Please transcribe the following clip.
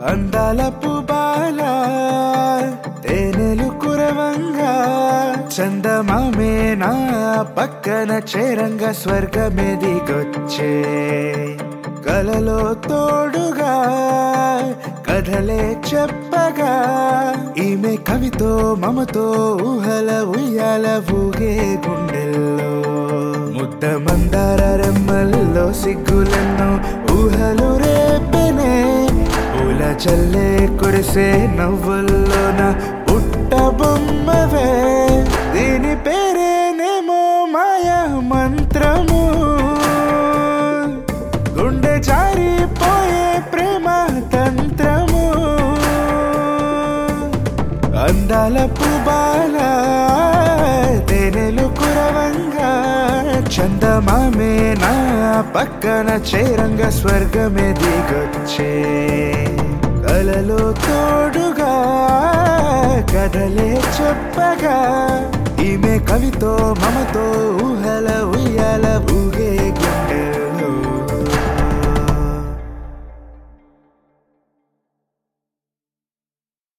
అందాల పుబాల తేనెలు కురవంగా చందమామే నా పక్కన చేరంగ స్వర్గమెదిగొచ్చే కలలో తోడుగా కథలే చెప్పగా ఈమె కవితో మమతో ఊహల ఉయ్యాల ఊగే గుండెల్లో ముద్ద మందార రెమ్మల్లో సిగ్గులెన్నో ఊహలు రేపెనే పూల చల్లే కురిసే నవ్వుల్లోన పుట్ట బొమ్మవే దీని పేరేనేమో మాయా మంత్రము గుండె జారిపోయే ప్రేమ తంత్రము అందాల పుబాల తేనెలు కురవంగా చందమామే నా పక్కన చేరంగ స్వర్గమే దిగొచ్చే కలలో తోడుగా కథలే చెప్పగా ఈమె కవితో మమతో ఊహల ఉయ్యాల ఊ